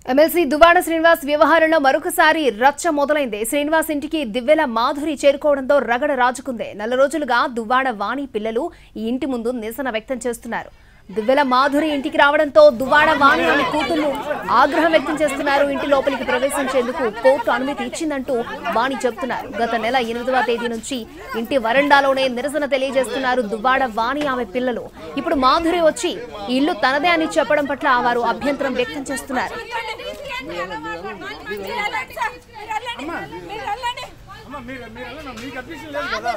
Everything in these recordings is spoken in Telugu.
ఎమ్మెల్సీ దువ్వాడ శ్రీనివాస్ వ్యవహారంలో మరొకసారి రచ్చ మొదలైంది శ్రీనివాస్ ఇంటికి దివ్వెల మాధురి చేరుకోవడంతో రగడ రాజుకుంది నెల రోజులుగా దువ్వాడ వాణి పిల్లలు ఈ ఇంటి ముందు నిరసన వ్యక్తం చేస్తున్నారు దివ్వెల మాధురి ఇంటికి రావడంతో దువ్వాడ వాణి అనే కూతుళ్లు ఆగ్రహం వ్యక్తం చేస్తున్నారు ఇంటి లోపలికి ప్రవేశించేందుకు కోర్టు అనుమతి ఇచ్చిందంటూ వాణి చెబుతున్నారు గత నెల ఎనిమిదవ తేదీ నుంచి ఇంటి వరండాలోనే నిరసన తెలియజేస్తున్నారు దువ్వాడ వాణి ఆమె పిల్లలు ఇప్పుడు మాధురి వచ్చి ఈ ఇల్లు తనదే అని చెప్పడం పట్ల వారు అభ్యంతరం వ్యక్తం చేస్తున్నారు అమ్మ మీరు మీరు వెళ్ళండి మీకు అడ్మిషన్ లేదు కదా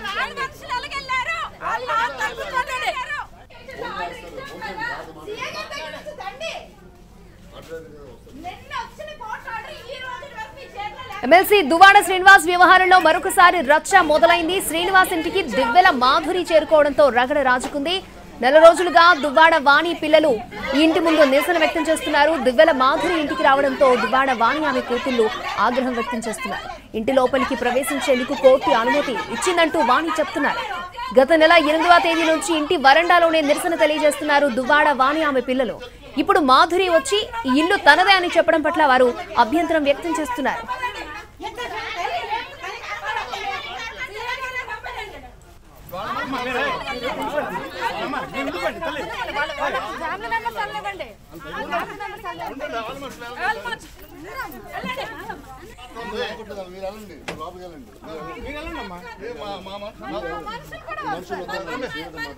ఎమ్మెల్సీ దువాడ శ్రీనివాస్ వ్యవహారంలో మరొకసారి రచ్చ మొదలైంది శ్రీనివాస్ ఇంటికి దివ్వెల మాధురి చేరుకోవడంతో రగడ రాజుకుంది నెల రోజులుగా దువ్వాడ వాణి పిల్లలు ఈ ఇంటి ముందు నిరసన వ్యక్తం చేస్తున్నారు దివ్వెల మాధురి ఇంటికి రావడంతో దువ్వాడ వాణి ఆమె కూతుళ్లు ఆగ్రహం వ్యక్తం చేస్తున్నారు ఇంటి లోపలికి ప్రవేశించేందుకు కోర్టు అనుమతి ఇచ్చిందంటూ వాణి చెప్తున్నారు గత నెల ఎనిమిదవ తేదీ నుంచి ఇంటి వరండాలోనే నిరసన తెలియజేస్తున్నారు దువ్వాడ వాణి ఆమె పిల్లలు ఇప్పుడు మాధురి వచ్చి ఈ ఇల్లు తనదే అని చెప్పడం పట్ల వారు అభ్యంతరం వ్యక్తం చేస్తున్నారు అమ్మ మీరు ఉండిపోండి తల్లి మీరు వెళ్ళండి లోపలికి వెళ్ళండి మీరు వెళ్ళండి అమ్మా ఏ మా మామ మనుషులు వద్దండి.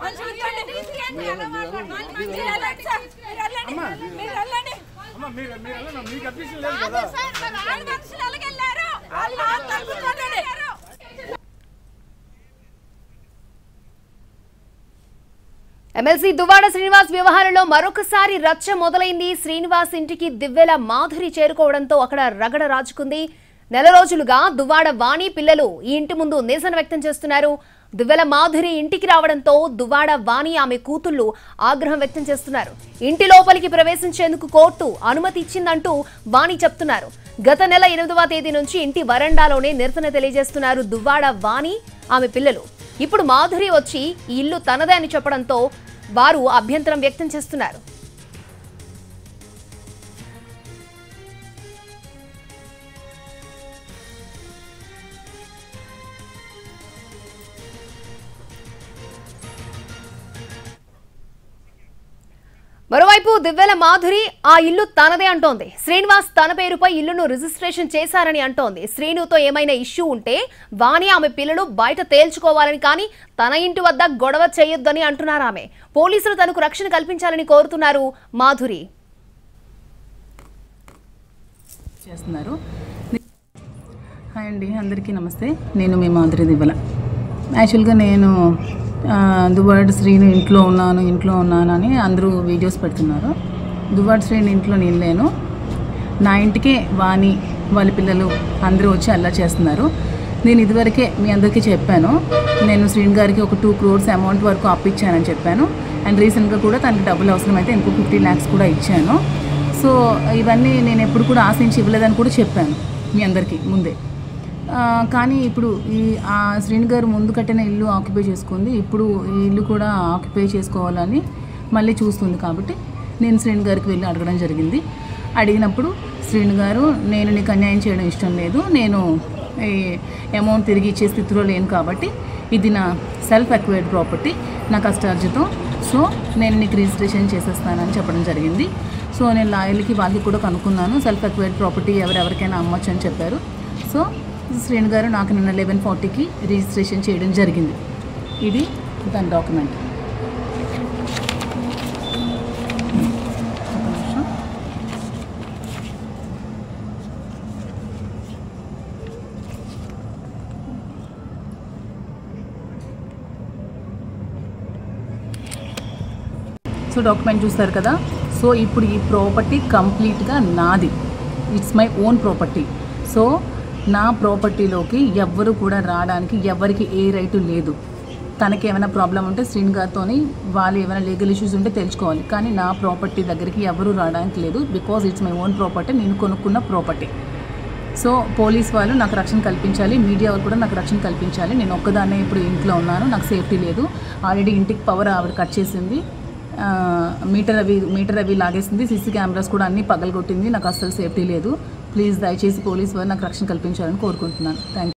అమ్మ మీరు మీరు వెళ్ళండి మీకు అడ్మిషన్ లేదు కదా ఎమ్మెల్సీ దువ్వాడ శ్రీనివాస్ వ్యవహారంలో మరొకసారి రచ్చ మొదలైంది శ్రీనివాస్ ఇంటికి దివ్వెల మాధురి చేరుకోవడంతో అక్కడ రగడ రాజుకుంది నెల రోజులుగా దువ్వాడ వాణి పిల్లలు ఈ ఇంటి ముందు నిరసన వ్యక్తం చేస్తున్నారు దువ్వెల మాధురి ఇంటికి రావడంతో దువ్వాడ వాణి ఆమె కూతుళ్లు ఆగ్రహం వ్యక్తం చేస్తున్నారు ఇంటి లోపలికి ప్రవేశించేందుకు కోర్టు అనుమతి ఇచ్చిందంటూ వాణి చెప్తున్నారు గత నెల ఎనిమిదవ తేదీ నుంచి ఇంటి వరండాలోనే నిరసన తెలియజేస్తున్నారు దువ్వాడ వాణి ఆమె పిల్లలు ఇప్పుడు మాధురి వచ్చి ఈ ఇల్లు తనదే అని చెప్పడంతో వారు అభ్యంతరం వ్యక్తం చేస్తున్నారు మరోవైపు దివ్వెల మాధురి ఆ ఇల్లు తనదే అంటోంది శ్రీనివాస్ తన పేరుపై ఇల్లును రిజిస్ట్రేషన్ చేశారని అంటోంది శ్రీనుతో ఏమైనా ఇష్యూ ఉంటే వాణి ఆమె పిల్లలు బయట తేల్చుకోవాలని కానీ తన ఇంటి వద్ద గొడవ చేయొద్దని అంటున్నారు ఆమె పోలీసులు తనకు రక్షణ కల్పించాలని కోరుతున్నారు మాధురి చేస్తున్నారు హాయ్ అండి అందరికీ నమస్తే నేను మీ మాధురి దివ్వల యాక్చువల్గా నేను ఆ, దువ్వాడ శ్రీను ఇంట్లో ఉన్నాను ఇంట్లో ఉన్నాను అని అందరూ వీడియోస్ పెడుతున్నారు దువ్వాడ శ్రీను ఇంట్లో నేను లేను నా ఇంటికే వాణి వాళ్ళ పిల్లలు అందరూ వచ్చి అల్లా చేస్తున్నారు నేను ఇదివరకే మీ అందరికీ చెప్పాను నేను శ్రీను గారికి ఒక టూ క్రోర్స్ అమౌంట్ వరకు అప్పిచ్చానని చెప్పాను అండ్ రీసెంట్గా కూడా తనకి డబ్బులు అవసరమైతే ఇంకో ఫిఫ్టీ ల్యాక్స్ కూడా ఇచ్చాను సో ఇవన్నీ నేను ఎప్పుడు కూడా ఆశించి ఇవ్వలేదని కూడా చెప్పాను మీ అందరికీ ముందే ఆ, కానీ ఇప్పుడు ఈ ఆ శ్రీని గారు ముందు కట్టిన ఇల్లు ఆక్యుపై చేసుకుంది ఇప్పుడు ఈ ఇల్లు కూడా ఆక్యుపై చేసుకోవాలని మళ్ళీ చూస్తుంది కాబట్టి నేను శ్రీని గారికి వెళ్ళి అడగడం జరిగింది అడిగినప్పుడు శ్రీని గారు నేను నీకు అన్యాయం చేయడం ఇష్టం లేదు నేను ఈ అమౌంట్ తిరిగి ఇచ్చే స్థితిలో లేను కాబట్టి ఇది నా సెల్ఫ్ అక్వైర్డ్ ప్రాపర్టీ నా కష్టార్జితం సో నేను నీకు రిజిస్ట్రేషన్ చేసేస్తానని చెప్పడం జరిగింది సో నేను లాయర్లకి వాళ్ళకి కూడా కనుక్కున్నాను సెల్ఫ్ అక్వైర్డ్ ప్రాపర్టీ ఎవరెవరికైనా అమ్మొచ్చు అని చెప్పారు సో శ్రేణు గారు నాకు నిన్న లెవెన్ ఫార్టీకి రిజిస్ట్రేషన్ చేయడం జరిగింది ఇది దాని డాక్యుమెంట్ ఒక నిమిషం. సో డాక్యుమెంట్ చూస్తారు కదా సో ఇప్పుడు ఈ ప్రాపర్టీ కంప్లీట్గా నాది it's my own property so నా ప్రాపర్టీలోకి ఎవ్వరు కూడా రావడానికి ఎవరికి ఏ రైటు లేదు తనకి ఏమైనా ప్రాబ్లం ఉంటే శ్రీన్ గారితో వాళ్ళు ఏమైనా లీగల్ ఇష్యూస్ ఉంటే తెలుసుకోవాలి కానీ నా ప్రాపర్టీ దగ్గరికి ఎవరు రావడానికి లేదు because it's my own property నేను కొనుక్కున్న ప్రాపర్టీ సో పోలీస్ వాళ్ళు నాకు రక్షణ కల్పించాలి మీడియా వాళ్ళు కూడా నాకు రక్షణ కల్పించాలి నేను ఒక్కదాన్నే ఇప్పుడు ఇంట్లో ఉన్నాను నాకు సేఫ్టీ లేదు ఆల్రెడీ ఇంటికి పవర్ ఆవిడ కట్ చేసింది ఆ, మీటర్ అవి మీటర్ అవి లాగేసింది సీసీ కెమెరాస్ కూడా అన్నీ పగలగొట్టింది నాకు అస్సలు సేఫ్టీ లేదు ప్లీజ్ దయచేసి పోలీస్ వారు నాకు రక్షణ కల్పించాలని కోరుకుంటున్నాను థ్యాంక్